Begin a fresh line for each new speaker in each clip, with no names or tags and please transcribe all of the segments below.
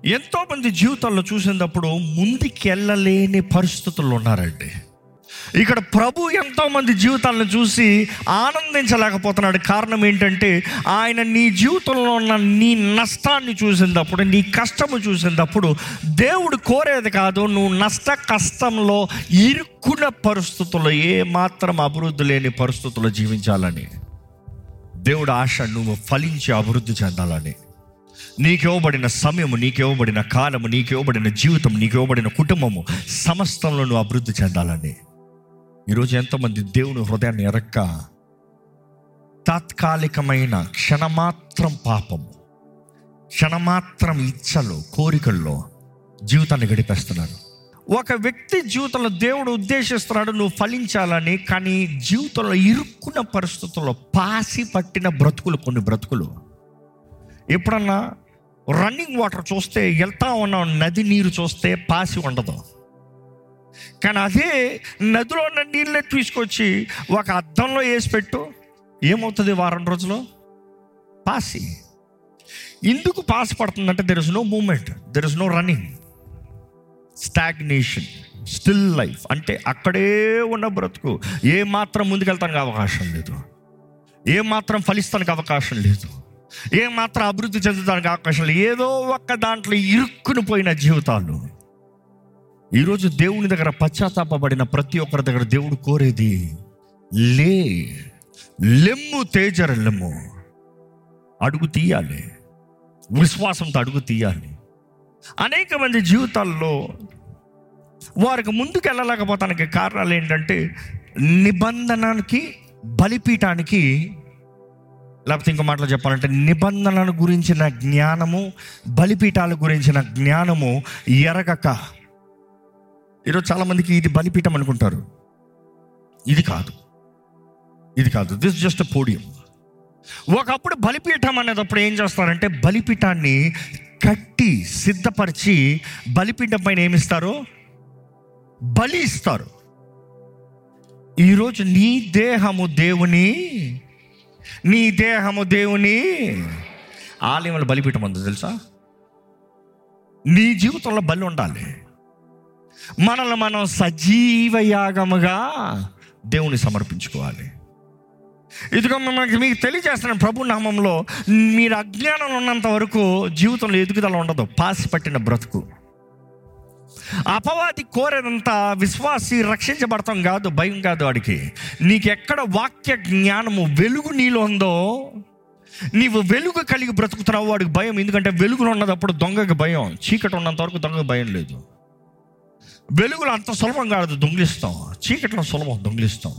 ఎంతో మంది జీవితాల్లో చూసినప్పుడు ముందుకెళ్ళలేని పరిస్థితుల్లో ఉన్నారండి ఇక్కడ ప్రభు ఎంతో మంది జీవితాలను చూసి ఆనందించలేకపోతున్నాడు కారణం ఏంటంటే ఆయన నీ జీవితంలో ఉన్న నీ నష్టాన్ని చూసినప్పుడు నీ కష్టము చూసినప్పుడు దేవుడు కోరేది కాదు నువ్వు నష్ట కష్టంలో ఇరుక్కున్న పరిస్థితుల్లో ఏ మాత్రం అభివృద్ధి లేని పరిస్థితుల్లో జీవించాలని దేవుడు ఆశ నువ్వు ఫలించి అభివృద్ధి చెందాలని నీకు ఇవ్వబడిన సమయము నీకు ఇవ్వబడిన కాలము నీకు ఇవ్వబడిన జీవితం నీకు ఇవ్వబడిన కుటుంబము సమస్తంలో నువ్వు అభివృద్ధి చెందాలని ఈరోజు ఎంతోమంది దేవుని హృదయాన్ని ఎరక్క తాత్కాలికమైన క్షణమాత్రం పాపము క్షణమాత్రం ఇచ్చలు కోరికల్లో జీవితాన్ని గడిపేస్తున్నారు ఒక వ్యక్తి జీవితంలో దేవుడు ఉద్దేశిస్తున్నాడు నువ్వు ఫలించాలని కానీ జీవితంలో ఇరుక్కున్న పరిస్థితుల్లో పాసి పట్టిన బ్రతుకులు కొన్ని బ్రతుకులు ఎప్పుడన్నా రన్నింగ్ వాటర్ చూస్తే వెళ్తా ఉన్న నది నీరు చూస్తే పాసి ఉండదు కానీ అదే నదిలో ఉన్న నీళ్ళని తీసుకొచ్చి ఒక అద్దంలో వేసి పెట్టు ఏమవుతుంది వారం రోజులు పాసి ఎందుకు పాస్ పడుతుందంటే there is no movement there is no running stagnation still life అంటే అక్కడే ఉన్న బ్రతుకు ఏ మాత్రం ముందుకెళ్తానికి అవకాశం లేదు ఏ మాత్రం ఫలిస్తానికి అవకాశం లేదు ఏ మాత్రం అభివృద్ధి చెందడానికి అవకాశం లేదు ఏదో ఒక్క దాంట్లో ఇరుక్కుని పోయిన జీవితాలు ఈరోజు దేవుని దగ్గర పశ్చాత్తాపబడిన ప్రతి ఒక్కరి దగ్గర దేవుడు కోరేది లే లెమ్ము తేజర లెమ్ము అడుగు తీయాలి విశ్వాసంతో అడుగు తీయాలి అనేక మంది జీవితాల్లో వారికి ముందుకు వెళ్ళలేకపోతానికి కారణాలు ఏంటంటే నిబంధనకి బలిపీఠానికి లేకపోతే ఇంకో మాటలో చెప్పాలంటే నిబంధనల గురించిన జ్ఞానము బలిపీఠాల గురించిన జ్ఞానము ఎరగక ఈరోజు చాలామందికి ఇది బలిపీఠం అనుకుంటారు ఇది కాదు ఇది కాదు దిస్ జస్ట్ అ పోడియం ఒకప్పుడు బలిపీఠం అనేటప్పుడు ఏం చేస్తారంటే బలిపీఠాన్ని కట్టి సిద్ధపరిచి బలిపీఠం పైన ఏమిస్తారు బలి ఇస్తారు ఈరోజు నీ దేహము దేవుని నీ దేహము దేవుని ఆలయంలో బలిపీఠం ఉంది తెలుసా నీ జీవితంలో బలి ఉండాలి మనల్ని మనం సజీవ యాగముగా దేవుని సమర్పించుకోవాలి ఇదిగో మనకి మీకు తెలియజేస్తున్నాను ప్రభు నామంలో మీరు అజ్ఞానంలో ఉన్నంత వరకు జీవితంలో ఎదుగుదల ఉండదు పాసి పట్టిన బ్రతుకు అపవాది కోరేదంతా విశ్వాసి రక్షించబడతాం కాదు భయం కాదు వాడికి నీకు ఎక్కడ వాక్య జ్ఞానము వెలుగు నీలో ఉందో నీవు వెలుగు కలిగి బ్రతుకుతున్నావు వాడికి భయం ఎందుకంటే వెలుగులో ఉన్నదప్పుడు దొంగకి భయం చీకటి ఉన్నంత వరకు దొంగకి భయం లేదు వెలుగులో అంత సులభం కాదు దొంగిలిస్తాం చీకట్లో సులభం దొంగిలిస్తాం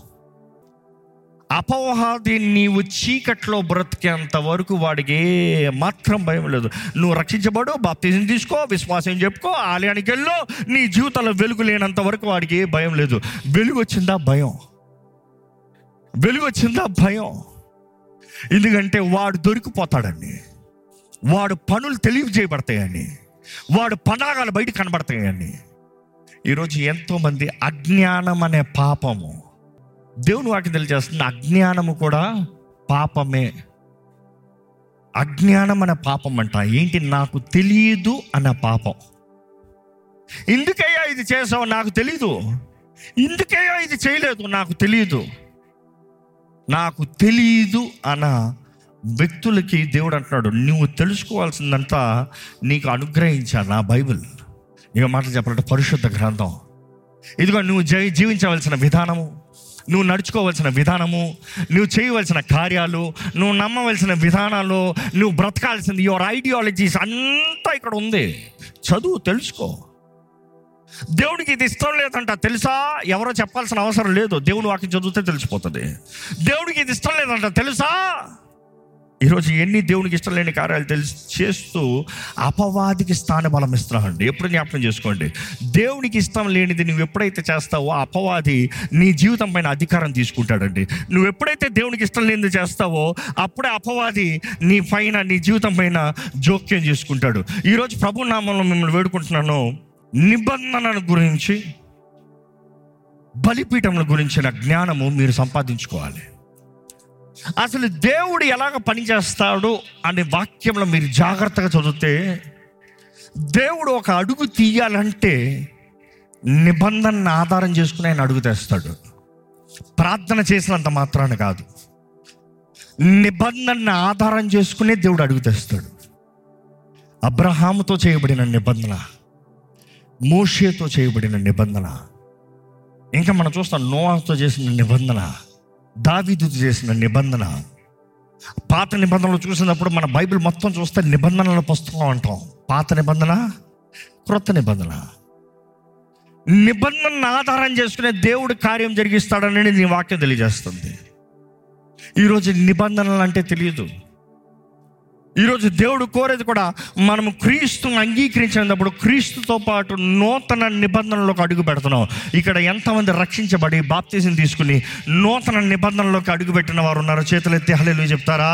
అపవాది నీవు చీకట్లో బ్రతికేంత వరకు వాడికి ఏ మాత్రం భయం లేదు నువ్వు రక్షించబడు బాప్తిజం తీసుకో విశ్వాసం చెప్పుకో ఆలయానికి వెళ్ళు నీ జీవితంలో వెలుగు లేనంత వరకు వాడికి ఏ భయం లేదు వెలుగు వచ్చిందా భయం వెలుగు వచ్చిందా భయం ఎందుకంటే వాడు దొరికిపోతాడని వాడు పనులు తెలియజేయబడతాయని వాడు పనాగాలు బయట కనబడతాయని ఈరోజు ఎంతోమంది అజ్ఞానం అనే పాపము దేవుని వాక్యం తెలియజేస్తుంది అజ్ఞానము కూడా పాపమే అజ్ఞానం అనే పాపం అంట ఏంటి నాకు తెలియదు అన్న పాపం ఎందుకయ్యా ఇది చేసావు నాకు తెలియదు ఎందుకయ్యా ఇది చేయలేదు నాకు తెలియదు నాకు తెలియదు అన్న వ్యక్తులకి దేవుడు అంటున్నాడు నువ్వు తెలుసుకోవాల్సిందంతా నీకు అనుగ్రహించా నా బైబిల్ ఇక మాటలు చెప్పాలంటే పరిశుద్ధ గ్రంథం ఇదిగో నువ్వు జీ జీవించవలసిన విధానము నువ్వు నడుచుకోవలసిన విధానము నువ్వు చేయవలసిన కార్యాలు నువ్వు నమ్మవలసిన విధానాలు నువ్వు బ్రతకాల్సింది యువర్ ఐడియాలజీస్ అంతా ఇక్కడ ఉంది చదువు తెలుసుకో దేవుడికి ఇది ఇష్టం లేదంట తెలుసా ఎవరో చెప్పాల్సిన అవసరం లేదు దేవుని వాక్యం చదివితే తెలిసిపోతుంది దేవుడికి ఇది ఇష్టం లేదంట తెలుసా ఈరోజు ఎన్ని దేవునికి ఇష్టం లేని కార్యాలు తెలిసి చేస్తూ అపవాదికి స్థాన బలం ఇస్తున్నామండి ఎప్పుడు జ్ఞాపకం చేసుకోండి దేవునికి ఇష్టం లేనిది నువ్వు ఎప్పుడైతే చేస్తావో ఆ అపవాది నీ జీవితం పైన అధికారం తీసుకుంటాడండి నువ్వు ఎప్పుడైతే దేవునికి ఇష్టం లేనిది చేస్తావో అప్పుడే అపవాది నీ పైన నీ జీవితం పైన జోక్యం చేసుకుంటాడు ఈరోజు ప్రభు నామంలో మిమ్మల్ని వేడుకుంటున్నాను నిబంధనల గురించి బలిపీఠముల గురించిన జ్ఞానము మీరు సంపాదించుకోవాలి అసలు దేవుడు ఎలాగ పనిచేస్తాడు అనే వాక్యంలో మీరు జాగ్రత్తగా చదివితే దేవుడు ఒక అడుగు తీయాలంటే నిబంధనను ఆధారం చేసుకుని ఆయన అడుగు తెస్తాడు ప్రార్థన చేసినంత మాత్రాన కాదు నిబంధనను ఆధారం చేసుకునే దేవుడు అడుగు తెస్తాడు అబ్రహాముతో చేయబడిన నిబంధన మోషేతో చేయబడిన నిబంధన ఇంకా మనం చూస్తాం నోవాతో చేసిన నిబంధన దావీదుతో చేసిన నిబంధన పాత నిబంధనలు చూసినప్పుడు మన బైబిల్ మొత్తం చూస్తే నిబంధనల పుస్తకం అంటాం పాత నిబంధన క్రొత్త నిబంధన నిబంధనను ఆధారం చేసుకునే దేవుడు కార్యం జరిగిస్తాడని నీ వాక్యం తెలియజేస్తుంది ఈరోజు నిబంధనలు అంటే తెలియదు ఈరోజు దేవుడు కోరేది కూడా మనం క్రీస్తుని అంగీకరించినప్పుడు క్రీస్తుతో పాటు నూతన నిబంధనలోకి అడుగు పెడుతున్నాం ఇక్కడ ఎంతమంది రక్షించబడి బాప్తీసం తీసుకుని నూతన నిబంధనలోకి అడుగు పెట్టిన వారు ఉన్నారు చేతులు ఎత్తి హలేలు చెప్తారా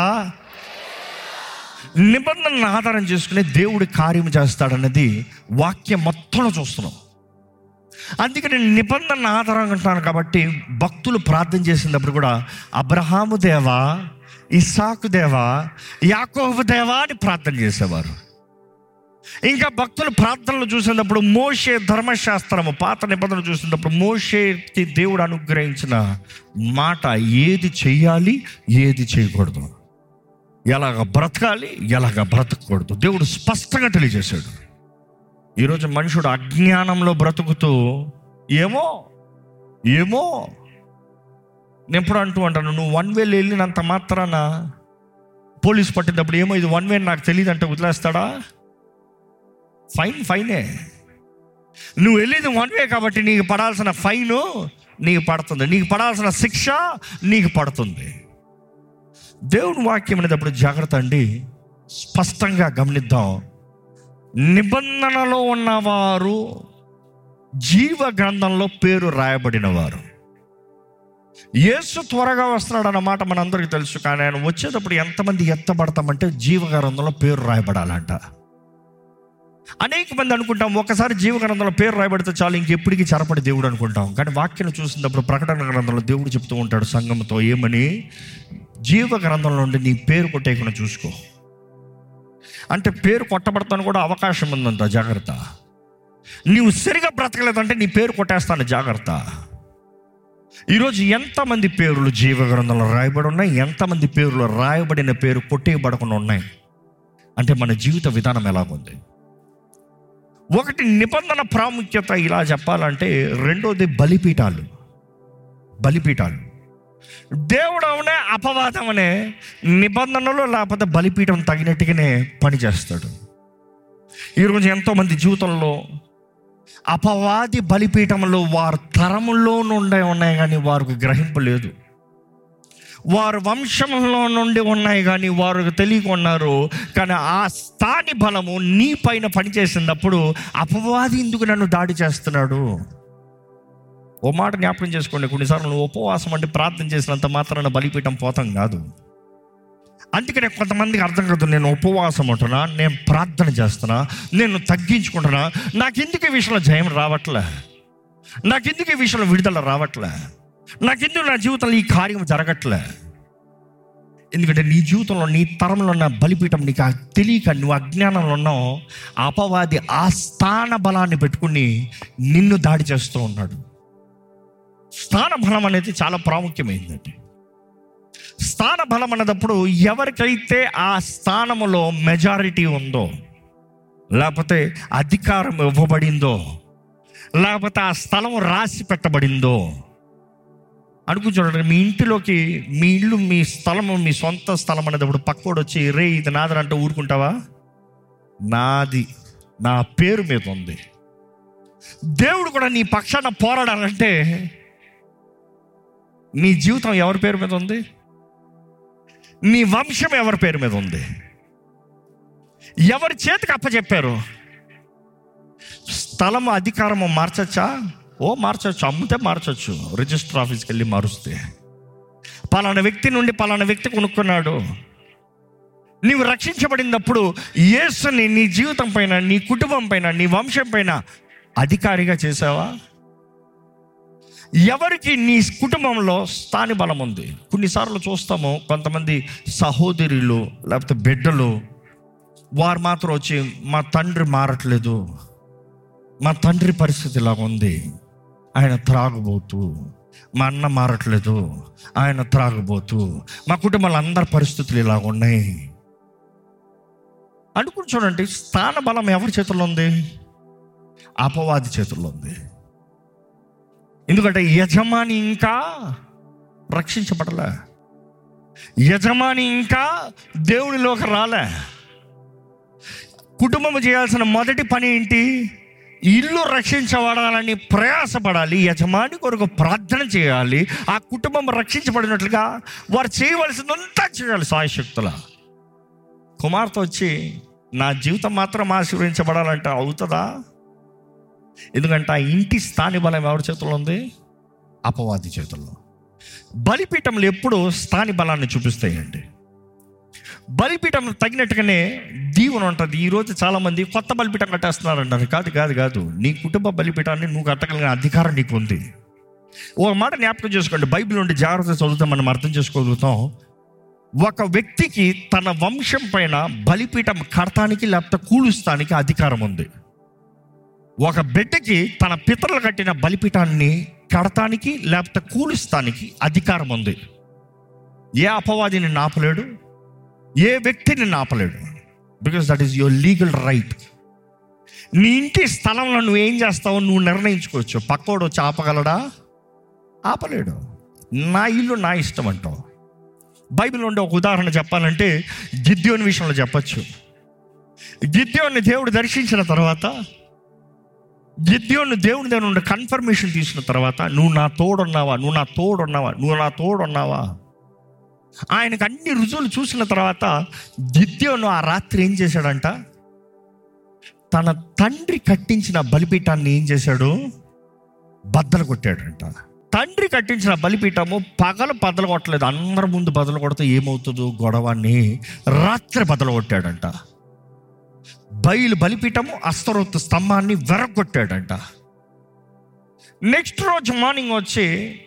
నిబంధనను ఆధారం చేసుకుని దేవుడి కార్యం చేస్తాడన్నది వాక్యం మొత్తంలో చూస్తున్నాం అందుకని నిబంధన ఆధారంగా ఉంటాను కాబట్టి భక్తులు ప్రార్థన చేసినప్పుడు కూడా అబ్రహాము దేవా ఇస్సాకు దేవా యాకోబు దేవా అని ప్రార్థన చేసేవారు ఇంకా భక్తులు ప్రార్థనలు చూసినప్పుడు మోషే ధర్మశాస్త్రము పాత నిబంధనలు చూసినప్పుడు మోషేకి దేవుడు అనుగ్రహించిన మాట ఏది చెయ్యాలి ఏది చేయకూడదు ఎలాగ బ్రతకాలి ఎలాగ బ్రతకూడదు దేవుడు స్పష్టంగా తెలియజేశాడు ఈరోజు మనుషుడు అజ్ఞానంలో బ్రతుకుతూ ఏమో ఏమో నేను ఎప్పుడు అంటూ అంటాను నువ్వు వన్ వేలు వెళ్ళినంత మాత్రాన పోలీస్ పట్టినప్పుడు ఏమో ఇది వన్ వే నాకు తెలియదు అంటే వదిలేస్తాడా ఫైన్ ఫైనే నువ్వు వెళ్ళేది వన్ వే కాబట్టి నీకు పడాల్సిన ఫైన్ నీకు పడుతుంది నీకు పడాల్సిన శిక్ష నీకు పడుతుంది దేవుని వాక్యం అనేటప్పుడు జాగ్రత్త అండి స్పష్టంగా గమనిద్దాం నిబంధనలో ఉన్నవారు జీవ గ్రంథంలో పేరు రాయబడిన వారు యేసు త్వరగా వస్తున్నాడు అన్నమాట మనందరికీ తెలుసు కానీ ఆయన వచ్చేటప్పుడు ఎంతమంది ఎత్తబడతామంటే జీవ గ్రంథంలో పేరు రాయబడాలంట అనేక మంది అనుకుంటాం ఒకసారి జీవ గ్రంథంలో పేరు రాయబడితే చాలు ఇంకెప్పటికీ చెరపడి దేవుడు అనుకుంటాం కానీ వాక్యం చూసినప్పుడు ప్రకటన గ్రంథంలో దేవుడు చెప్తూ ఉంటాడు సంఘంతో ఏమని జీవ గ్రంథంలో నుండి నీ పేరు కొట్టేయకుండా చూసుకో అంటే పేరు కొట్టబడతాను కూడా అవకాశం ఉందంట జాగ్రత్త నీవు సరిగా బ్రతకలేదంటే నీ పేరు కొట్టేస్తాను జాగ్రత్త ఈరోజు ఎంతమంది పేర్లు జీవ గ్రంథంలో రాయబడి ఉన్నాయి ఎంతమంది పేర్లు రాయబడిన పేరు కొట్టేయబడకుండా ఉన్నాయి అంటే మన జీవిత విధానం ఎలాగుంది ఒకటి నిబంధన ప్రాముఖ్యత ఇలా చెప్పాలంటే రెండోది బలిపీఠాలు బలిపీఠాలు దేవుడు అవునే అపవాదం అనే నిబంధనలు లేకపోతే బలిపీఠం తగినట్టుగానే పనిచేస్తాడు ఈరోజు ఎంతోమంది జీవితంలో అపవాది బలిపీఠంలో వారి తరములో నుండే ఉన్నాయి కానీ వారికి గ్రహింపు లేదు వారు వంశంలో నుండి ఉన్నాయి కానీ వారికి తెలియకున్నారు కానీ ఆ స్థాని బలము నీ పైన పనిచేసినప్పుడు అపవాది ఎందుకు నన్ను దాడి చేస్తున్నాడు ఓ మాట జ్ఞాపకం చేసుకోండి కొన్నిసార్లు నువ్వు ఉపవాసం అంటే ప్రార్థన చేసినంత మాత్రాన బలిపీఠం పోతాం కాదు అందుకనే కొంతమందికి అర్థం కాదు నేను ఉపవాసం ఉంటున్నా నేను ప్రార్థన చేస్తున్నా నేను తగ్గించుకుంటున్నా నాకెందుకు ఈ విషయంలో జయం రావట్లే నాకెందుకు ఈ విషయంలో విడుదల రావట్లే నాకెందుకు నా జీవితంలో ఈ కార్యం జరగట్లే ఎందుకంటే నీ జీవితంలో నీ తరంలో ఉన్న బలిపీఠం నీకు ఆ తెలియక నువ్వు అజ్ఞానంలో ఉన్నావు అపవాది ఆ స్థాన బలాన్ని పెట్టుకుని నిన్ను దాడి చేస్తూ ఉన్నాడు స్థాన బలం అనేది చాలా ప్రాముఖ్యమైందండి స్థాన బలం అన్నదప్పుడు ఎవరికైతే ఆ స్థానములో మెజారిటీ ఉందో లేకపోతే అధికారం ఇవ్వబడిందో లేకపోతే ఆ స్థలం రాసి పెట్టబడిందో అడుగు చూడండి మీ ఇంటిలోకి మీ ఇల్లు మీ స్థలము మీ సొంత స్థలం అనేటప్పుడు పక్కోడు వచ్చి రే ఇది నాదని అంటే ఊరుకుంటావా నాది నా పేరు మీద ఉంది దేవుడు కూడా నీ పక్షాన పోరాడాలంటే నీ జీవితం ఎవరి పేరు మీద ఉంది నీ వంశం ఎవరి పేరు మీద ఉంది ఎవరి చేతికి అప్పచెప్పారు స్థలము అధికారము మార్చచ్చా ఓ మార్చచ్చు అమ్మితే మార్చచ్చు రిజిస్టర్ ఆఫీస్కి వెళ్ళి మారుస్తే పలానా వ్యక్తి నుండి పలానా వ్యక్తి కొనుక్కున్నాడు నీవు రక్షించబడినప్పుడు యేసుని నీ జీవితం పైన నీ కుటుంబం పైన నీ వంశం పైన అధికారిగా చేసావా ఎవరికి నీ కుటుంబంలో స్థాని బలం ఉంది కొన్నిసార్లు చూస్తాము కొంతమంది సహోదరులు లేకపోతే బిడ్డలు వారు మాత్రం వచ్చి మా తండ్రి మారట్లేదు మా తండ్రి పరిస్థితి ఇలా ఉంది ఆయన త్రాగుబోతు మా అన్న మారట్లేదు ఆయన త్రాగుబోతు మా కుటుంబాల అందరి పరిస్థితులు ఇలా ఉన్నాయి అనుకుని చూడండి స్థాన బలం ఎవరి చేతుల్లో ఉంది అపవాది చేతుల్లో ఉంది ఎందుకంటే యజమాని ఇంకా రక్షించబడలే యజమాని ఇంకా దేవునిలోకి రాలే కుటుంబం చేయాల్సిన మొదటి పని ఏంటి ఇల్లు రక్షించబడాలని ప్రయాసపడాలి యజమాని కొరకు ప్రార్థన చేయాలి ఆ కుటుంబం రక్షించబడినట్లుగా వారు చేయవలసిందంతా చేయాలి సాయశక్తుల కుమార్తె వచ్చి నా జీవితం మాత్రం ఆశీర్వదించబడాలంటే అవుతుందా ఎందుకంటే ఆ ఇంటి స్థాని బలం ఎవరి చేతుల్లో ఉంది అపవాది చేతుల్లో బలిపీఠంలు ఎప్పుడు స్థాని బలాన్ని చూపిస్తాయండి బలిపీఠం తగినట్టుగానే దీవెన ఉంటుంది ఈరోజు చాలామంది కొత్త బలిపీఠం కట్టేస్తున్నారు అంటారు కాదు కాదు కాదు నీ కుటుంబ బలిపీఠాన్ని నువ్వు కట్టగలిగిన అధికారం నీకు ఉంది ఒక మాట జ్ఞాపకం చేసుకోండి బైబిల్ నుండి జాగ్రత్త చదువుతాం మనం అర్థం చేసుకోగలుగుతాం ఒక వ్యక్తికి తన వంశం పైన బలిపీఠం కడటానికి లేకపోతే కూలుస్తానికి అధికారం ఉంది ఒక బిడ్డకి తన పితరులు కట్టిన బలిపీఠాన్ని కడటానికి లేకపోతే కూలుస్తానికి అధికారం ఉంది ఏ అపవాదిని నాపలేడు ఏ వ్యక్తిని నాపలేడు because that is your legal right నీ ఇంటి స్థలంలో నువ్వు ఏం చేస్తావో నువ్వు నిర్ణయించుకోవచ్చు పక్కోడు వచ్చి ఆపగలడా ఆపలేడు నా ఇల్లు నా ఇష్టం అంటావు బైబిల్ ఉండే ఒక ఉదాహరణ చెప్పాలంటే గిద్యోని విషయంలో చెప్పచ్చు గిద్యోని దేవుడు దర్శించిన తర్వాత గిద్యోని దేవుని దగ్గర నుండి కన్ఫర్మేషన్ తీసిన తర్వాత నువ్వు నా తోడున్నావా నువ్వు నా తోడున్నావా నువ్వు నా తోడున్నావా ఆయనకు అన్ని రుజువులు చూసిన తర్వాత గిద్యోను ఆ రాత్రి ఏం చేశాడంట తన తండ్రి కట్టించిన బలిపీఠాన్ని ఏం చేశాడు బద్దలు కొట్టాడంట తండ్రి కట్టించిన బలిపీఠము పగలు బద్దలు కొట్టలేదు అందరి ముందు బద్దలు కొడితే ఏమవుతుందో గొడవని రాత్రి బద్దలు కొట్టాడంట బయలు బలిపీఠము అస్తరోత్తు స్తంభాన్ని వెరగొట్టాడంట నెక్స్ట్ రోజు మార్నింగ్ వచ్చి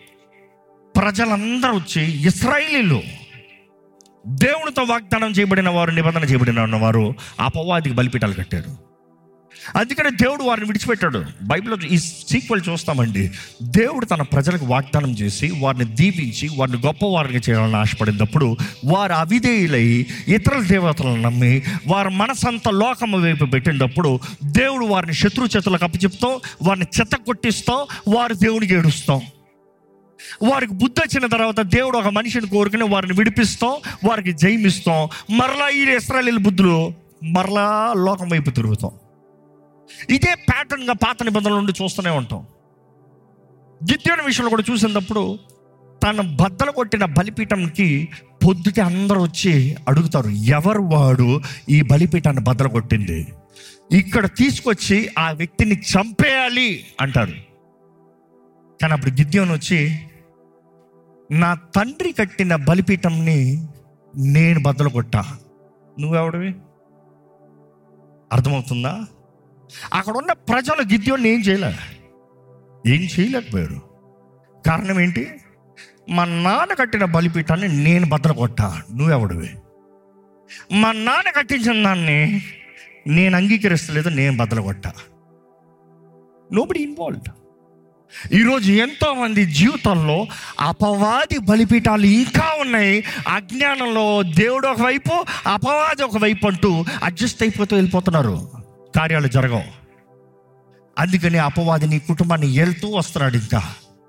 ప్రజలందరూ వచ్చి ఇస్రాయిలీలు దేవునితో వాగ్దానం చేయబడిన వారు నిబంధన చేయబడిన వారు అపవాదికి బలిపీఠాలు కట్టారు అందుకనే దేవుడు వారిని విడిచిపెట్టాడు బైబిల్లో ఈ సీక్వెల్ చూస్తామండి దేవుడు తన ప్రజలకు వాగ్దానం చేసి వారిని దీవించి వారిని గొప్ప వారిని చేయాలని ఆశపడినప్పుడు వారు అవిధేయులై ఇతర దేవతలను నమ్మి వారి మనసంతా లోకము వైపు పెట్టినప్పుడు దేవుడు వారిని శత్రు చేతులకు అప్పచెప్తాం వారిని చెత్త కొట్టిస్తాం వారు దేవునికి ఏడుస్తాం వారికి బుద్ధి వచ్చిన తర్వాత దేవుడు ఒక మనిషిని కోరుకుని వారిని విడిపిస్తాం వారికి జయమిస్తాం మరలా ఈ ఇస్రాయలీల బుద్ధులు మరలా లోకం వైపు తిరుగుతాం ఇదే ప్యాటర్న్గా పాత నిబంధనల నుండి చూస్తూనే ఉంటాం గిద్యోని విషయంలో కూడా చూసినప్పుడు తన బద్దలు కొట్టిన బలిపీఠంకి పొద్దుటి అందరూ వచ్చి అడుగుతారు ఎవరు వాడు ఈ బలిపీఠాన్ని బద్దలు కొట్టింది ఇక్కడ తీసుకొచ్చి ఆ వ్యక్తిని చంపేయాలి అంటారు కానీ అప్పుడు గిద్యోని వచ్చి నా తండ్రి కట్టిన బలిపీఠంని నేను బద్దలు కొట్టా నువ్వెవడివి అర్థమవుతుందా అక్కడ ఉన్న ప్రజలు గిద్యోని ఏం చేయలే ఏం చేయలేకపోయారు కారణం ఏంటి మా నాన్న కట్టిన బలిపీఠాన్ని నేను బద్దలు కొట్టా నువ్వెవడివి మా నాన్న కట్టించిన దాన్ని నేను అంగీకరిస్తలేదు నేను బద్దలు కొట్టా నోబడి ఇన్వాల్వ్డ్ ఈరోజు ఎంతో మంది జీవితంలో అపవాది బలిపీఠాలు ఇంకా ఉన్నాయి అజ్ఞానంలో దేవుడు ఒకవైపు అపవాది ఒకవైపు అంటూ అడ్జస్ట్ అయిపోతూ వెళ్ళిపోతున్నారు కార్యాలు జరగవు అందుకని అపవాది నీ కుటుంబాన్ని వెళ్తూ వస్తున్నాడు ఇంకా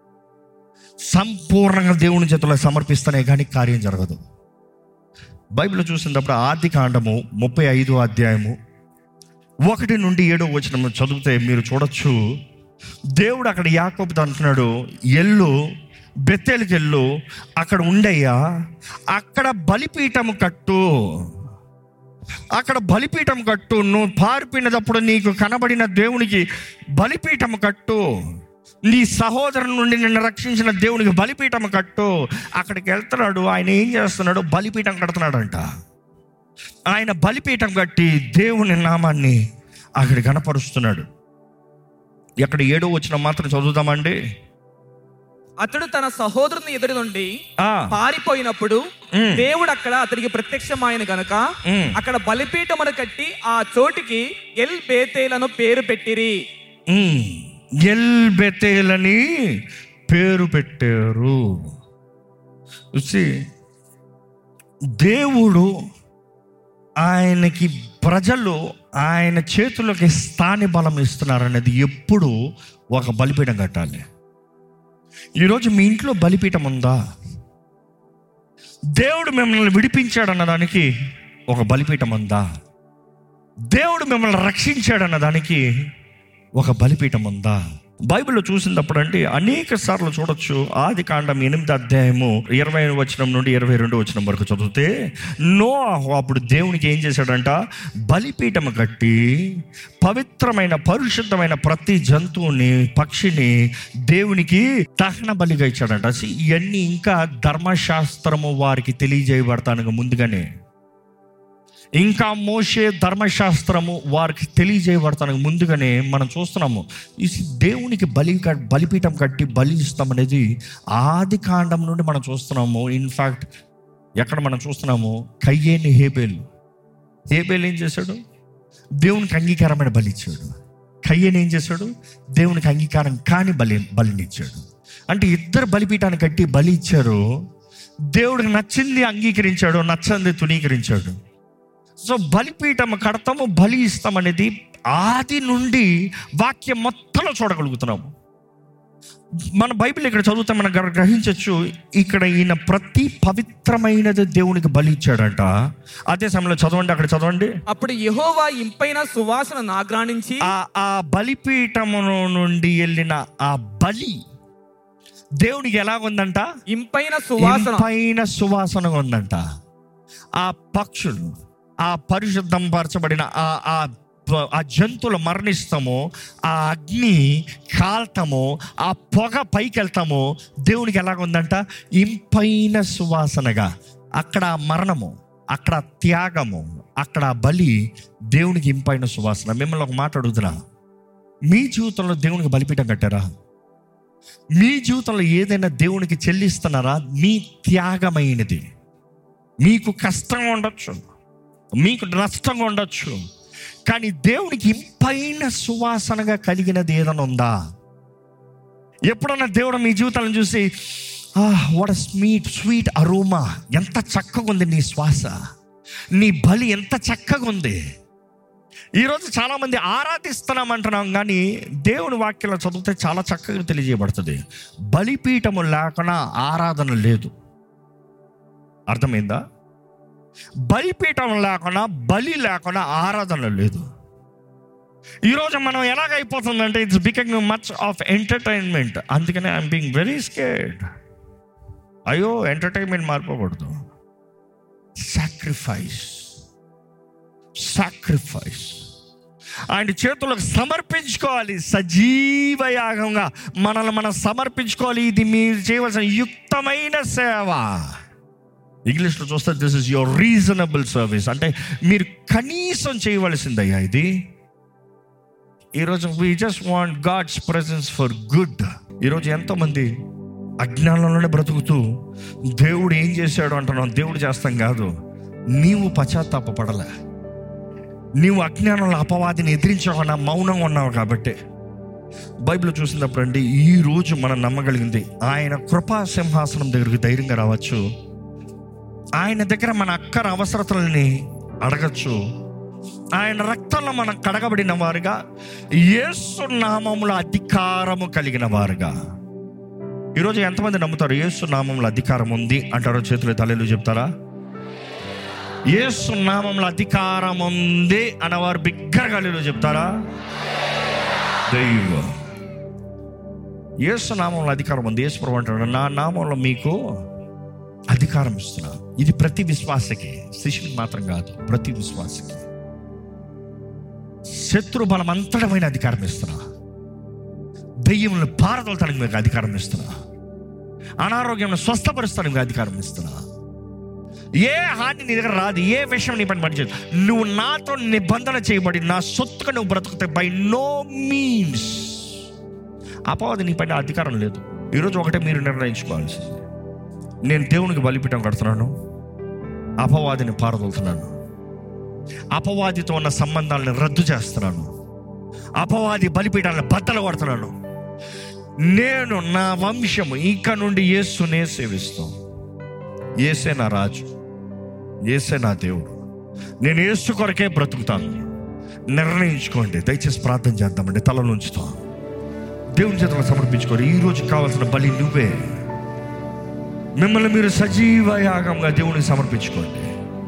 సంపూర్ణంగా దేవుని చేతిలో సమర్పిస్తేనే కానీ కార్యం జరగదు బైబిల్ చూసినప్పుడు ఆది కాండము ముప్పై ఐదు అధ్యాయము ఒకటి నుండి ఏడో వచ్చిన చదివితే మీరు చూడొచ్చు దేవుడు అక్కడ యాకోబుతో అంటున్నాడు ఎల్లు బెత్తేలికి ఎల్లు అక్కడ ఉండయ్యా అక్కడ బలిపీఠము కట్టు అక్కడ బలిపీఠం కట్టు నువ్వు పారిపోయినప్పుడు నీకు కనబడిన దేవునికి బలిపీఠం కట్టు నీ సహోదరుని నుండి నిన్ను రక్షించిన దేవునికి బలిపీఠం కట్టు అక్కడికి వెళ్తున్నాడు ఆయన ఏం చేస్తున్నాడు బలిపీఠం కడుతున్నాడంట ఆయన బలిపీఠం కట్టి దేవుని నామాన్ని అక్కడ కనపరుస్తున్నాడు ఎక్కడ ఏడో వచ్చిన మాత్రం చదువుదామండి
అతడు తన సహోదరుని ఎదురు నుండి
ఆ,
పారిపోయినప్పుడు
మ్.
దేవుడు అక్కడ అతనికి ప్రత్యక్షమైన గనుక
మ్.
అక్కడ బలిపీఠమును కట్టి ఆ చోటికి ఎల్ బేతేలను పేరు పెట్టిరి
ఉమ్, ఎల్ బెతేలని పేరు పెట్టారు చూసి దేవుడు ఆయనకి ప్రజలు ఆయన చేతుల్లోకి స్థాని బలం ఇస్తున్నారనేది ఎప్పుడు ఒక బలిపీఠం కట్టాలి ఈరోజు మీ ఇంట్లో బలిపీఠం ఉందా దేవుడు మిమ్మల్ని విడిపించాడు అన్నదానికి ఒక బలిపీఠం ఉందా దేవుడు మిమ్మల్ని రక్షించాడన్న దానికి ఒక బలిపీఠం ఉందా బైబిల్లో చూసినప్పుడు అంటే అనేక సార్లు చూడొచ్చు ఆది కాండం ఎనిమిది అధ్యాయము ఇరవై వచనం నుండి ఇరవై రెండు వచనం వరకు చదివితే నో అప్పుడు దేవునికి ఏం చేశాడంట బలిపీఠం కట్టి పవిత్రమైన పరిశుద్ధమైన ప్రతి జంతువుని పక్షిని దేవునికి దహన బలిగా ఇచ్చాడంట See, ఇవన్నీ ఇంకా ధర్మశాస్త్రము వారికి తెలియజేయబడతానికి ముందుగానే ఇంకా మోసే ధర్మశాస్త్రము వారికి తెలియజేయబడతానికి ముందుగానే మనం చూస్తున్నాము ఈ దేవునికి బలి క- బలిపీఠం కట్టి బలి ఇస్తామనేది ఆది కాండం నుండి మనం చూస్తున్నాము ఇన్ఫాక్ట్ ఎక్కడ మనం చూస్తున్నాము కయ్యేని హేబేలు హేబేలు ఏం చేశాడు దేవునికి అంగీకారమైన బలి ఇచ్చాడు కయ్యని ఏం చేశాడు దేవునికి అంగీకారం కాని బలి బలినిచ్చాడు అంటే ఇద్దరు బలిపీఠాన్ని కట్టి బలి ఇచ్చారు దేవుడికి నచ్చింది అంగీకరించాడు నచ్చంది తునీకరించాడు సో బలిపీఠం కడతాము బలి ఇస్తాం అనేది ఆది నుండి వాక్యం మొత్తంలో చూడగలుగుతున్నాము మన బైబిల్ ఇక్కడ చదివితే మనం గ్ర- గ్రహించవచ్చు ఇక్కడ ఈయన ప్రతి పవిత్రమైనది దేవునికి బలి ఇచ్చాడంట అదే సమయంలో చదవండి అక్కడ చదవండి
అప్పుడు యెహోవా ఇంపైన సువాసన నాగ్రాణించి
ఆ ఆ బలిపీఠమును నుండి వెళ్ళిన ఆ బలి దేవునికి ఎలాగుందంట
ఇంపైన సువాసన
పైన సువాసనగా ఉందంట ఆ పక్షులు ఆ పరిశుద్ధం పరచబడిన ఆ ఆ ప- ఆ జంతువులు మరణిస్తాము ఆ అగ్ని కాల్తాము ఆ పొగ పైకి వెళ్తాము దేవునికి ఎలాగుందంట ఇంపైన సువాసనగా అక్కడ ఆ మరణము అక్కడ ఆ త్యాగము అక్కడ ఆ బలి దేవునికి ఇంపైన సువాసన మిమ్మల్ని ఒక మాట అడుగుతున్నా మీ జీవితంలో దేవునికి బలిపీఠం కట్టారా మీ జీవితంలో ఏదైనా దేవునికి చెల్లిస్తున్నారా మీ త్యాగమైనది మీకు కష్టంగా ఉండొచ్చు మీకు నష్టంగా ఉండొచ్చు కానీ దేవునికి ఇంపైన సువాసనగా కలిగినది ఏదైనా ఉందా ఎప్పుడన్నా దేవుడు మీ జీవితాలను చూసి వాట్ స్వీట్ స్వీట్ అరోమా ఎంత చక్కగా ఉంది నీ శ్వాస నీ బలి ఎంత చక్కగా ఉంది ఈరోజు చాలామంది ఆరాధిస్తున్నాం అంటున్నాం కానీ దేవుని వాక్యంలో చదివితే చాలా చక్కగా తెలియజేయబడుతుంది బలిపీఠము లేకుండా ఆరాధన లేదు అర్థమైందా బలిపీఠం లేకుండా బలి లేకుండా ఆరాధన లేదు ఈరోజు మనం ఎలాగైపోతుందంటే it's becoming much of entertainment అందుకనే ఐఎమ్ బీయింగ్ వెరీ స్కేర్డ్ అయ్యో ఎంటర్టైన్మెంట్ మారిపోకూడదు సాక్రిఫైస్ సాక్రిఫైస్ ఆయన చేతులకు సమర్పించుకోవాలి సజీవ యాగంగా మనల్ని మనం సమర్పించుకోవాలి ఇది మీరు చేయవలసిన యుక్తమైన సేవ ఇంగ్లీష్లో చూస్తే this is your reasonable service అంటే మీరు కనీసం చేయవలసిందయ్యా ఇది ఈరోజు we just want God's presence for good ఈరోజు ఎంతోమంది అజ్ఞానంలోనే బ్రతుకుతూ దేవుడు ఏం చేశాడు అంటున్నాం దేవుడు చేస్తాం కాదు నీవు పశ్చాత్తాపడలే నీవు అజ్ఞానంలో అపవాదిని ఎదిరించకుండా మౌనంగా ఉన్నావు కాబట్టి బైబిల్ చూసినప్పుడు అండి ఈ రోజు మనం నమ్మగలిగింది ఆయన కృపా సింహాసనం దగ్గరికి ధైర్యంగా రావచ్చు ఆయన దగ్గర మన అక్కర అవసరతలని అడగచ్చు ఆయన రక్తంలో మనం కడగబడిన వారుగా యేసు నామముల అధికారము కలిగిన వారుగా ఈరోజు ఎంతమంది నమ్ముతారు యేసు నామంలో అధికారం ఉంది అంటారో చేతులు తల్లిలు చెప్తారా యేసు నామంలో అధికారం ఉంది అన్నవారు బిగ్గరగా హల్లెలూయా చెప్తారా దైవ యేసు నామంలో అధికారం ఉంది యేసు ప్రభు అంటాడు నా నామంలో మీకు అధికారం ఇస్తున్నా ఇది ప్రతి విశ్వాసకి శిష్యునికి మాత్రం కాదు ప్రతి విశ్వాసకి శత్రు బలం అంతటమైన అధికారం ఇస్తున్నా దెయ్యములను పారదోలతానికి మీకు అధికారం ఇస్తున్నా అనారోగ్యం స్వస్థపరుస్తానికి మీకు అధికారం ఇస్తున్నా ఏ హాని నీ దగ్గర రాదు ఏ విషయం నీ పని పనిచేయదు నువ్వు నాతో నిబంధన చేయబడి నా సొత్తుగా నువ్వు బ్రతుకుతే బై నో మీన్స్ అపవాది నీ పైన అధికారం లేదు ఈరోజు ఒకటే మీరు నిర్ణయించుకోవాల్సింది నేను దేవునికి బలిపీఠం కడుతున్నాను అపవాదిని పారదోలుతున్నాను అపవాదితో ఉన్న సంబంధాలను రద్దు చేస్తున్నాను అపవాది బలిపీఠాలను బద్దలు కొడుతున్నాను నేను నా వంశము ఇక నుండి యేసునే సేవిస్తాం ఏసే నా రాజు ఏసే నా దేవుడు నేను యేసు కొరకే బ్రతుకుతాను నిర్ణయించుకోండి దయచేసి ప్రార్థన చేద్దామండి తలలో ఉంచుతాం దేవుని చేతులకు సమర్పించుకోండి ఈ రోజు కావాల్సిన బలి నువ్వే మిమ్మల్ని మీరు సజీవ యాగంగా దేవునికి సమర్పించుకోండి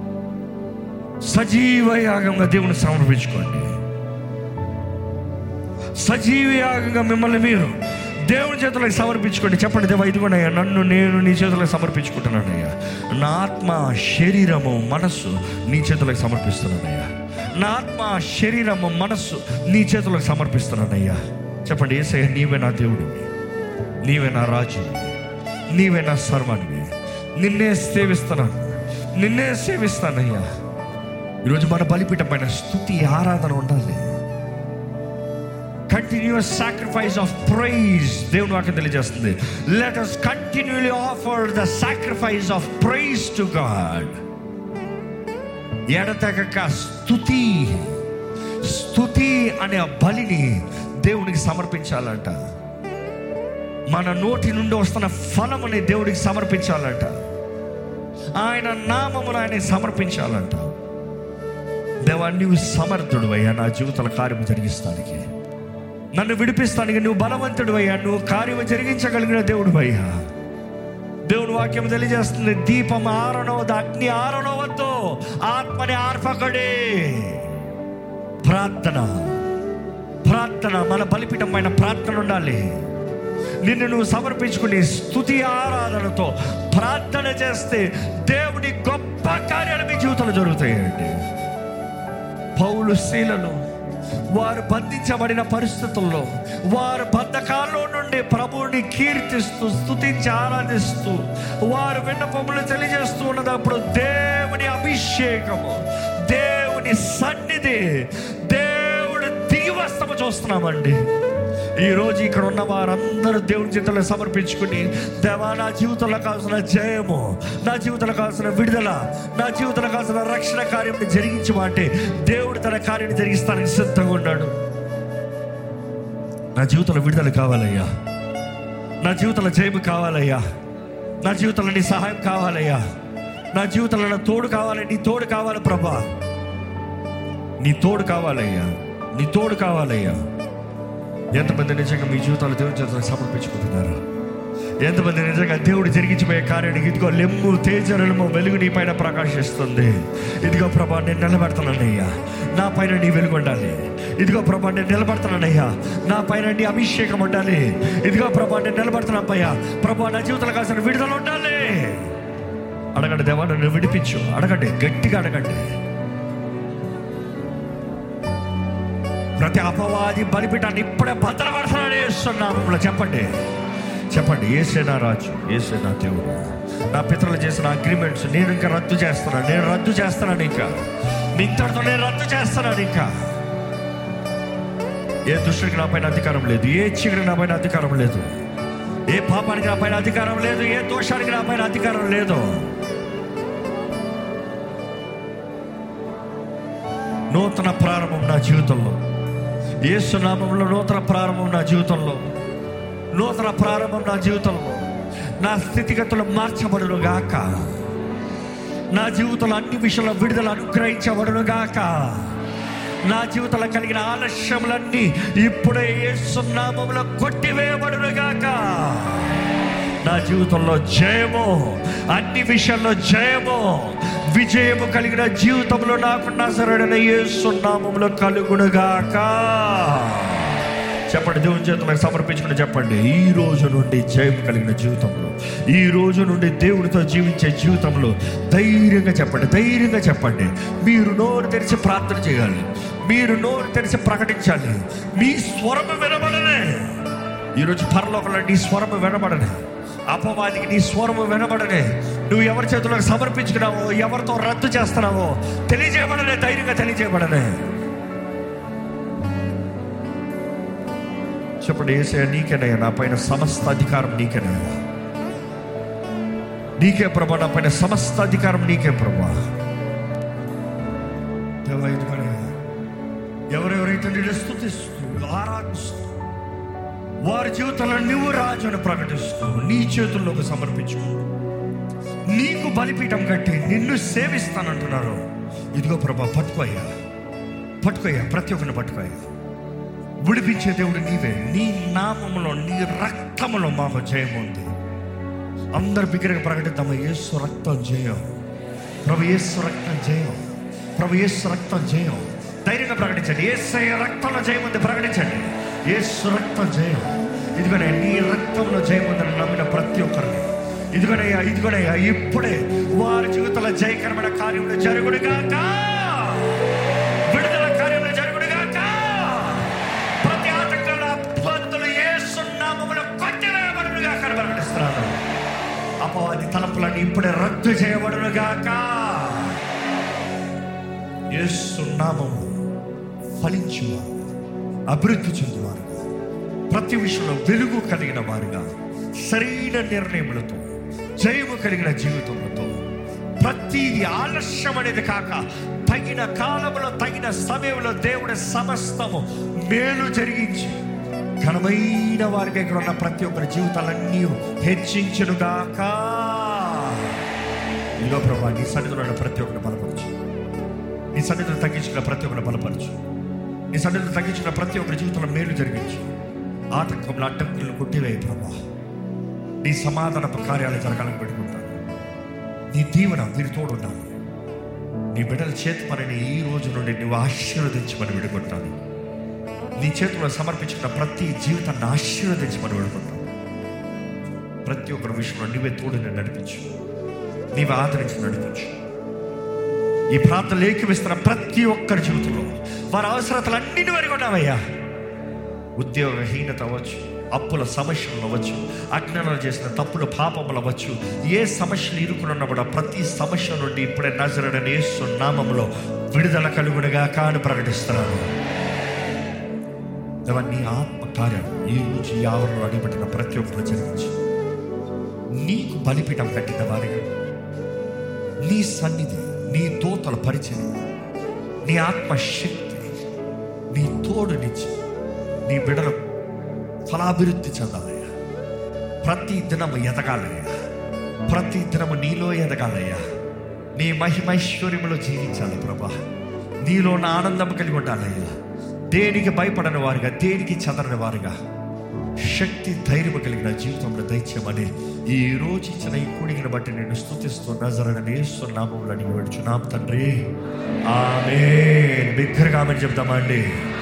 సజీవ యాగంగా దేవునికి సమర్పించుకోండి సజీవ యాగంగా మిమ్మల్ని మీరు దేవుని చేతులకు సమర్పించుకోండి చెప్పండి దేవా ఇదిగోనయ్యా నన్ను నేను నీ చేతులకు సమర్పించుకుంటున్నానయ్యా నా ఆత్మ శరీరము మనస్సు నీ చేతులకు సమర్పిస్తున్నానయ్యా నా ఆత్మ శరీరము మనస్సు నీ చేతులకు సమర్పిస్తున్నానయ్యా చెప్పండి ఏసయ్య నీవే నా దేవుడివి నీవే నా రాజు నీవే నా సర్వానివి నిన్నే సేవిస్తున్నాను నిన్నే సేవిస్తానయ్యా ఈరోజు మన బలిపీఠం పైన స్థుతి ఆరాధన ఉండాలి కంటిన్యూస్ సాక్రిఫైస్ ఆఫ్ ప్రైజ్ దేవుని వాక్యం తెలియజేస్తుంది let us continually offer the sacrifice of praise to God ఎడతెగక స్థుతి స్థుతి అనే ఆ బలిని దేవునికి సమర్పించాలంట మన నోటి నుండి వస్తున్న ఫలముని దేవుడికి సమర్పించాలంట ఆయన నామమును ఆయన సమర్పించాలంట దేవా నీవు సమర్థుడు అయ్యా నా జీవితంలో కార్యము జరిగిస్తానికి నన్ను విడిపిస్తానికి నువ్వు బలవంతుడు అయ్యా నువ్వు కార్యము జరిగించగలిగిన దేవుడు అయ్యా దేవుని వాక్యం తెలియజేస్తుంది దీపం ఆరణవద్దు అగ్ని ఆరణవద్దు ఆత్మని ఆర్పకడే ప్రార్థన ప్రార్థన మన బలిపీఠం పైన ప్రార్థన ఉండాలి నిన్ను నువ్వు సమర్పించుకుని స్థుతి ఆరాధనతో ప్రార్థన చేస్తే దేవుని గొప్ప కార్యాలు మీ జీవితంలో జరుగుతాయండి పౌలు స్త్రీలను వారు బంధించబడిన పరిస్థితుల్లో వారు బంధకాల్లో నుండి ప్రభువుని కీర్తిస్తూ స్తుతించి ఆరాధిస్తూ వారు విన్నపములు తెలియజేస్తూ ఉన్నప్పుడు దేవుని అభిషేకము దేవుని సన్నిధి దేవుడు దిగివస్తము చూస్తున్నామండి ఈ రోజు ఇక్కడ ఉన్న వారందరూ దేవుని చేతుల్లో సమర్పించుకుని దేవా నా జీవితంలో కావాల్సిన జయము నా జీవితంలో కావాల్సిన విడుదల నా జీవితంలో కావాల్సిన రక్షణ కార్యం జరిగించమంటే దేవుడు తన కార్యం జరిగిస్తానికి సిద్ధంగా ఉన్నాడు నా జీవితంలో విడుదల కావాలయ్యా నా జీవితంలో జయము కావాలయ్యా నా జీవితంలో నీ సహాయం కావాలయ్యా నా జీవితంలో నా తోడు కావాలి నీ తోడు కావాలి ప్రభా నీ తోడు కావాలయ్యా నీ తోడు కావాలయ్యా ఎంతమంది నిజంగా మీ జీవితాలు దేవుని చేత సమర్పించుకుంటున్నారు ఎంతమంది నిజంగా దేవుడు జరిగించిపోయే కార్యానికి ఇదిగో లెమ్ము తేజరలము వెలుగు నీ పైన ప్రకాశిస్తుంది ఇదిగో ప్రభా నేను నిలబెడతానయ్యా నా పైన నీ వెలుగు ఉండాలి ఇదిగో ప్రభా నేను నిలబడతానయ్యా నా పైన నీ అభిషేకం ఉండాలి ఇదిగో ప్రభా నేను నిలబడుతున్నాయ్యా ప్రభా నా జీవితంలో కాసిన విడుదల ఉండాలి అడగండి దేవా నన్ను విడిపించు అడగండి గట్టిగా అడగండి ప్రతి అపవాది బలిపీఠాన్ని ఇప్పుడే భద్రపడతానని వేస్తున్నాము చెప్పండి చెప్పండి ఏసే నా రాజు ఏసే నా దేవుడు నా పితరులు చేసిన అగ్రిమెంట్స్ నేను ఇంకా రద్దు చేస్తున్నాను నేను రద్దు చేస్తున్నాను ఇంకా ఇంతటితో నేను రద్దు చేస్తున్నాను ఇంకా ఏ దుష్టుడికి నా పైన అధికారం లేదు ఏ చీకటికి నా పైన అధికారం లేదు ఏ పాపానికి నా పైన అధికారం లేదు ఏ దోషానికి నా పైన అధికారం లేదు నూతన ప్రారంభం నా జీవితంలో ఏసునామంలో నూతన ప్రారంభం నా జీవితంలో నూతన ప్రారంభం నా జీవితంలో నా స్థితిగతులు మార్చబడును గాక నా జీవితంలో అన్ని విషయంలో విడుదల అనుగ్రహించబడును గాక నా జీవితంలో కలిగిన ఆలస్యములన్నీ ఇప్పుడే ఏసునామంలో కొట్టివేయబడును గాక నా జీవితంలో జయము అన్ని విషయాల్లో జయము విజయము కలిగిన జీవితంలో నాకు సరైన ఏసునామంలో కలుగునుగాక చెప్పండి దేవుని చేతులకు సమర్పించుకుని చెప్పండి ఈ రోజు నుండి జయం కలిగిన జీవితంలో ఈ రోజు నుండి దేవుడితో జీవించే జీవితంలో ధైర్యంగా చెప్పండి ధైర్యంగా చెప్పండి మీరు నోరు తెరిచి ప్రార్థన చేయాలి మీరు నోరు తెరిచి ప్రకటించాలి మీ స్వరము వినబడనే ఈరోజు పరలోకంలో నీ స్వరము వినబడనే అపవాదికి నీ స్వరము వినబడనే నువ్వు ఎవరి చేతులకు సమర్పించుకున్నావో ఎవరితో రద్దు చేస్తున్నావో తెలియజేయబడనే ధైర్యంగా తెలియజేయబడనే చెప్పండి ఏసయ్య నీకేనయ్యా నా పైన సమస్త అధికారం నీకేనయ్యా నీకే ప్రభా నా పైన సమస్త అధికారం నీకే ప్రభా దేవా, ఇదిగోనయ్యా. ఎవరెవరైతే నేను స్థుతిస్తూ ఆరాధిస్తూ వారి జీవితంలో నువ్వు రాజును ప్రకటిస్తూ నీ చేతుల్లోకి సమర్పించుకుంటూ నీకు బలిపీఠం కట్టి నిన్ను సేవిస్తానంటున్నారు ఇదిగో ప్రభా పట్టుకోయ్యా పట్టుకోయ్యా ప్రతి ఒక్కరిని పట్టుకోయ్యా విడిపించే దేవుడు నీవే నీ నామములో నీ రక్తములో మాకు జయం ఉంది అందరు బిగ్గరగా ప్రకటిద్దామా యేసు రక్తం జయం ప్రభు యేసు రక్తం జయం ప్రభు యేసు రక్తం జయం ధైర్యంగా ప్రకటించండి ఏసయ్య రక్తంలో జయం ఉంది ప్రకటించండి యేసు రక్తం జయం ఇదిగోనే నీ రక్తంలో జయం ఉందని నమ్మిన ప్రతి ఒక్కరిని ఇదిగోనయ్యా ఇదిగోనయ్యా ఇప్పుడే వారి జీవితంలో జయకరమైన కార్యములు జరుగుడుగాక విడుదల కార్యములు జరుగుడుగాక ప్రతి ఆటంకాల అబ్బందులు యేసు నామములో కొట్టివేయబడునుగా ప్రకటిస్తున్నాను అపవాది తలపులన్నీ ఇప్పుడే రద్దు చేయబడునుగాక యేసు నామము ఫలించువారు అభివృద్ధి చెందువారుగా ప్రతి విషయంలో వెలుగు కలిగిన వారుగా సరైన నిర్ణయములతో జయము కలిగిన జీవితములతో ప్రతిది ఆలస్యం అనేది కాక తగిన కాలంలో తగిన సమయంలో దేవుడి సమస్తము మేలు జరిగించి ఘనమైన వారికి ఇక్కడ ఉన్న ప్రతి ఒక్కరి జీవితాలన్నీ హెచ్చించునుగాక ఇదో ప్రభా నీ సన్నిధిలో ఉన్న ప్రతి ఒక్కరిని బలపరచు నీ సన్నిధిలో తగ్గించిన ప్రతి ఒక్కరిని బలపరచు నీ సన్నిధిలో తగ్గించిన ప్రతి ఒక్కరి జీవితంలో మేలు జరిగించు ఆటంకంలో అడ్డంకులను కొట్టివేయి ప్రభా నీ సమాధానపు కార్యాలు జరగాలని పెట్టుకుంటాను నీ దీవెన మీరు తోడున్నాను నీ బిడ్డల చేతి పనిని ఈ రోజు నుండి నువ్వు ఆశీర్వదించమని విడుకుంటాను నీ చేతిలో సమర్పించిన ప్రతి జీవితాన్ని ఆశీర్వదించమని విడుకుంటాను ప్రతి ఒక్కరి విషయంలో నువ్వే తోడుని నడిపించు నీవు ఆదరించి నడిపించు ఈ ప్రాంతం లేఖిస్తున్న ప్రతి ఒక్కరి జీవితంలో వారి అవసరతలన్నీ వరకు ఉన్నావయ్యా ఉద్యోగహీనత అవ్వచ్చు అప్పుల సమస్యలు అవ్వచ్చు అజ్ఞానాలు చేసిన తప్పుల పాపములు అవ్వచ్చు ఏ సమస్యలు ఇరుకున్నా కూడా ప్రతి సమస్య నుండి ఇప్పుడే నజరడని యేసు నామములో విడుదల కలుగుడుగా కాను ప్రకటిస్తున్నాను దేవా, నీ ఆత్మ కార్యం ఈ రోజు ఈ ఆవరణలో అడిగిపెట్టిన ప్రతి ఒక్కరు జరిగించి నీకు బలిపీఠం కట్టిన వారిగా నీ సన్నిధి నీ దోతల పరిచయం నీ ఆత్మశక్తి నీ తోడునిచ్చి నీ బిడలు ఫలాభివృద్ధి చెందాలయ్యా ప్రతి దినము ఎదగాలయ్యా ప్రతి దినము నీలో ఎదగాలయ్యా నీ మహిమైశ్వర్యములో జీవించాలి ప్రభా నీలో నా ఆనందం కలిగి ఉండాలయ్యా దేనికి భయపడని వారుగా దేనికి చెదరని వారుగా శక్తి ధైర్యం కలిగిన జీవితంలో దయచేయమని ఈ రోజు ఇచ్చిన ఈ కూడికిన బట్టి నేను స్థుతిస్తూ నజరని నామంలో అడిగి పెడుచున్నాం తండ్రి ఆమె బిగ్గరగా ఆమె చెప్తామండి